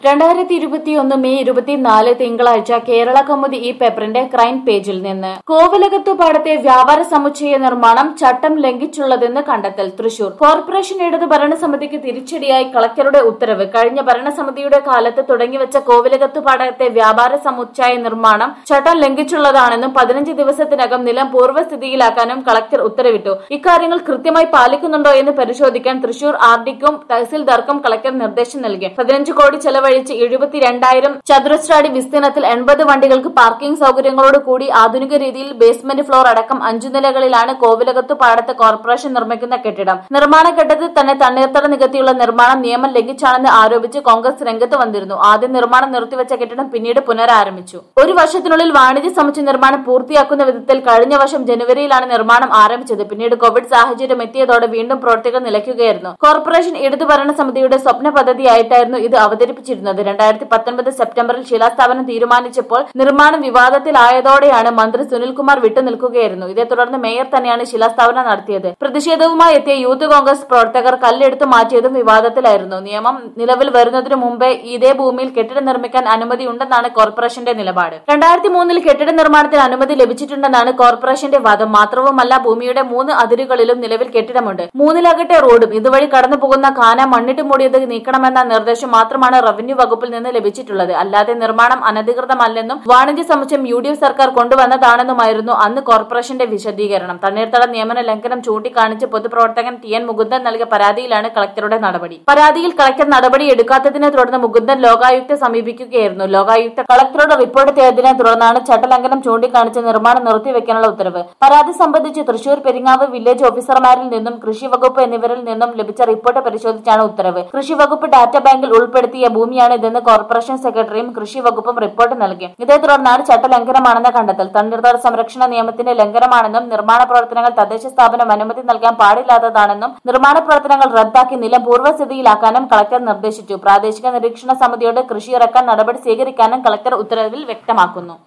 രണ്ടായിരത്തി ഇരുപത്തിയൊന്ന് മെയ് ഇരുപത്തിനാല് തിങ്കളാഴ്ച കേരള കൗമുദി ഈ പേപ്പറിന്റെ ക്രൈം പേജിൽ നിന്ന് കോവിലകത്തു പാടത്തെ വ്യാപാര സമുച്ചയ നിർമ്മാണം ചട്ടം ലംഘിച്ചുള്ളതെന്ന് കണ്ടെത്തൽ തൃശൂർ കോർപ്പറേഷൻ ഇടതു ഭരണസമിതിക്ക് തിരിച്ചടിയായി കളക്ടറുടെ ഉത്തരവ് കഴിഞ്ഞ ഭരണസമിതിയുടെ കാലത്ത് തുടങ്ങിവെച്ച കോവിലകത്തു പാടത്തെ വ്യാപാര സമുച്ചയ നിർമ്മാണം ചട്ടം ലംഘിച്ചുള്ളതാണെന്നും പതിനഞ്ച് ദിവസത്തിനകം നിലം പൂർവ്വസ്ഥിതിയിലാക്കാനും കളക്ടർ ഉത്തരവിട്ടു ഇക്കാര്യങ്ങൾ കൃത്യമായി പാലിക്കുന്നുണ്ടോ എന്ന് പരിശോധിക്കാൻ തൃശൂർ ആർ ഡിക്കും തഹസിൽദാർക്കും കളക്ടർ നിർദ്ദേശം നൽകി പതിനഞ്ച് കോടി ചെലവഴിച്ച് എഴുപത്തിരണ്ടായിരം ചതുരശ്ര അടി വിസ്തീർണത്തിൽ എൺപത് വണ്ടികൾക്ക് പാർക്കിംഗ് സൗകര്യങ്ങളോട് കൂടി ആധുനിക രീതിയിൽ ബേസ്മെന്റ് ഫ്ലോർ അടക്കം അഞ്ചു നിലകളിലാണ് കോവിലകത്തു പാടത്ത് കോർപ്പറേഷൻ നിർമ്മിക്കുന്ന കെട്ടിടം നിർമ്മാണ ഘട്ടത്തിൽ തന്നെ തണ്ണീർത്തട നികത്തിയുള്ള നിർമ്മാണം നിയമം ലംഘിച്ചാണെന്ന് ആരോപിച്ച് കോൺഗ്രസ് രംഗത്ത് വന്നിരുന്നു ആദ്യം നിർമ്മാണം നിർത്തിവെച്ച കെട്ടിടം പിന്നീട് പുനരാരംഭിച്ചു ഒരു വർഷത്തിനുള്ളിൽ വാണിജ്യ സമുച്ചയ നിർമ്മാണം പൂർത്തിയാക്കുന്ന വിധത്തിൽ കഴിഞ്ഞ വർഷം ജനുവരിയിലാണ് നിർമ്മാണം ആരംഭിച്ചത് പിന്നീട് കോവിഡ് സാഹചര്യം എത്തിയതോടെ വീണ്ടും പ്രവർത്തികൾ നിലയ്ക്കുകയായിരുന്നു കോർപ്പറേഷൻ ഇടതു ഭരണസമിതിയുടെ സ്വപ്ന പദ്ധതിയായിട്ടായിരുന്നു ഇത് അവതരിപ്പിച്ചിരുന്നത് രണ്ടായിരത്തി പത്തൊൻപത് സെപ്റ്റംബറിൽ ശിലാസ്ഥാപനം തീരുമാനിച്ചപ്പോൾ നിർമ്മാണം വിവാദത്തിലായതോടെയാണ് മന്ത്രി സുനിൽകുമാർ വിട്ടുനിൽക്കുകയായിരുന്നു ഇതേ തുടർന്ന് മേയർ തന്നെയാണ് ശിലാസ്ഥാപനം നടത്തിയത് പ്രതിഷേധവുമായി എത്തിയ യൂത്ത് കോൺഗ്രസ് പ്രവർത്തകർ കല്ലെടുത്തു മാറ്റിയതും വിവാദത്തിലായിരുന്നു നിയമം നിലവിൽ വരുന്നതിനു മുമ്പേ ഇതേ ഭൂമിയിൽ കെട്ടിടം നിർമ്മിക്കാൻ അനുമതി ഉണ്ടെന്നാണ് കോർപ്പറേഷന്റെ നിലപാട് രണ്ടായിരത്തി മൂന്നിൽ കെട്ടിട നിർമ്മാണത്തിന് അനുമതി ലഭിച്ചിട്ടുണ്ടെന്നാണ് കോർപ്പറേഷന്റെ വാദം മാത്രവുമല്ല ഭൂമിയുടെ മൂന്ന് അതിരുകളിലും നിലവിൽ കെട്ടിടമുണ്ട് മൂന്നിലാകട്ടെ റോഡും ഇതുവഴി കടന്നു പോകുന്ന കാന മണ്ണിട്ട് മൂടിയത് നീക്കണമെന്ന നിർദ്ദേശം മാത്രമാണ് റവന്യൂ വകുപ്പിൽ നിന്ന് ലഭിച്ചിട്ടുള്ളത് അല്ലാതെ നിർമ്മാണം അനധികൃതമല്ലെന്നും വാണിജ്യ സമുച്ചയം യു ഡി എഫ് സർക്കാർ കൊണ്ടുവന്നതാണെന്നുമായിരുന്നു അന്ന് കോർപ്പറേഷന്റെ വിശദീകരണം തണ്ണീർത്തട നിയമന ലംഘനം ചൂണ്ടിക്കാണിച്ച് പൊതുപ്രവർത്തകൻ ടി എൻ മുകുന്ദൻ നൽകിയ പരാതിയിലാണ് കളക്ടറുടെ നടപടി പരാതിയിൽ കളക്ടർ നടപടി എടുക്കാത്തതിനെ തുടർന്ന് മുകുന്ദൻ ലോകായുക്തെ സമീപിക്കുകയായിരുന്നു ലോകായുക്ത കളക്ടറുടെ റിപ്പോർട്ട് ചെയ്തതിനെ തുടർന്നാണ് ചട്ടലംഘനം ചൂണ്ടിക്കാണിച്ച് നിർമ്മാണം നിർത്തിവെക്കാനുള്ള ഉത്തരവ് പരാതി സംബന്ധിച്ച് തൃശൂർ പെരിങ്ങാവ് വില്ലേജ് ഓഫീസർമാരിൽ നിന്നും കൃഷി വകുപ്പ് എന്നിവരിൽ നിന്നും ലഭിച്ച റിപ്പോർട്ട് പരിശോധിച്ചാണ് ഉത്തരവ് കൃഷി വകുപ്പ് ഡാറ്റ ബാങ്കിൽ ഉൾപ്പെടുത്തിയ ഭൂമിയാണ് ഇതെന്ന് കോർപ്പറേഷൻ സെക്രട്ടറിയും കൃഷി വകുപ്പും റിപ്പോർട്ട് നൽകി ഇതേ തുടർന്നാണ് ചട്ടലംഘനമാണെന്ന കണ്ടെത്തൽ തണ്ണീർത്തട സംരക്ഷണ നിയമത്തിന്റെ ലംഘനമാണെന്നും നിർമ്മാണ പ്രവർത്തനങ്ങൾ തദ്ദേശ സ്ഥാപനം അനുമതി നൽകാൻ പാടില്ലാത്തതാണെന്നും നിർമ്മാണ പ്രവർത്തനങ്ങൾ റദ്ദാക്കി നിലം പൂർവ്വസ്ഥിതിയിലാക്കാനും കളക്ടർ നിർദ്ദേശിച്ചു പ്രാദേശിക നിരീക്ഷണ സമിതിയോട് കൃഷി ഇറക്കാൻ നടപടി സ്വീകരിക്കാനും കളക്ടർ ഉത്തരവിൽ വ്യക്തമാക്കുന്നു